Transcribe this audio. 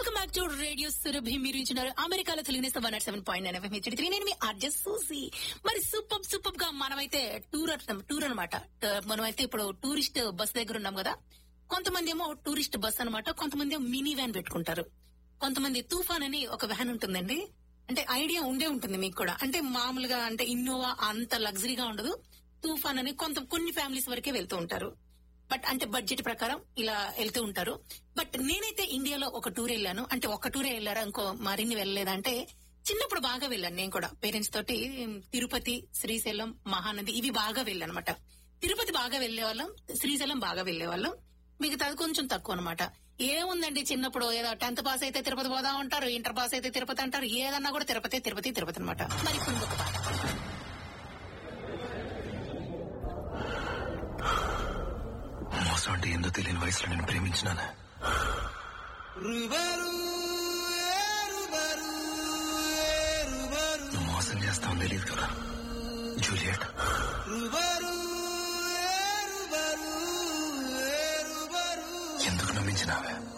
welcome back to radio Surabhi మీరు ఇచ్చినారు అమెరికాలో తెలియని one naught seven point nine FM HD three నేను మీ అడ్జస్ట్ చూసి మరి సూపర్ సూపర్ గా మనమైతే టూర్ అంటున్నాం టూర్ అనమాట మనమైతే ఇప్పుడు టూరిస్ట్ బస్ దగ్గర ఉన్నాం కదా కొంతమంది ఏమో టూరిస్ట్ బస్ అన్నమాట కొంతమంది ఏమో మినీ వ్యాన్ పెట్టుకుంటారు కొంతమంది తూఫాన్ అని ఒక వ్యాన్ ఉంటుందండి అంటే ఐడియా ఉండే ఉంటుంది మీకు కూడా అంటే మామూలుగా అంటే ఇన్నోవా అంత లగ్జరీగా ఉండదు తూఫాన్ అని కొంత కొన్ని ఫ్యామిలీస్ వరకే వెళ్తూ ఉంటారు బట్ అంటే బడ్జెట్ ప్రకారం ఇలా వెళ్తూ ఉంటారు బట్ నేనైతే ఇండియాలో ఒక టూర్ వెళ్ళాను అంటే ఒక టూరే వెళ్ళారా ఇంకో మరిన్ని వెళ్ళలేదంటే చిన్నప్పుడు బాగా వెళ్ళాను నేను కూడా పేరెంట్స్ తోటి తిరుపతి శ్రీశైలం మహానది ఇవి బాగా వెళ్ళాను అనమాట తిరుపతి బాగా వెళ్లేవాళ్ళం శ్రీశైలం బాగా వెళ్లేవాళ్ళం మిగతాది కొంచెం తక్కువ అనమాట ఏముందండి చిన్నప్పుడు ఏదో టెన్త్ పాస్ అయితే తిరుపతి పోదా ఉంటారు ఇంటర్ పాస్ అయితే తిరుపతి అంటారు ఏదన్నా కూడా తిరుపతి తిరుపతి తిరుపతి అనమాట మరి ఇప్పుడు ఇంకొక పాట మోసం అంటే ఏందో తెలియని వయసులో నేను ప్రేమించినాను నువ్వు మోసం చేస్తావని తెలియదు కదా జూలియట్ ఎందుకు నమ్మించినావే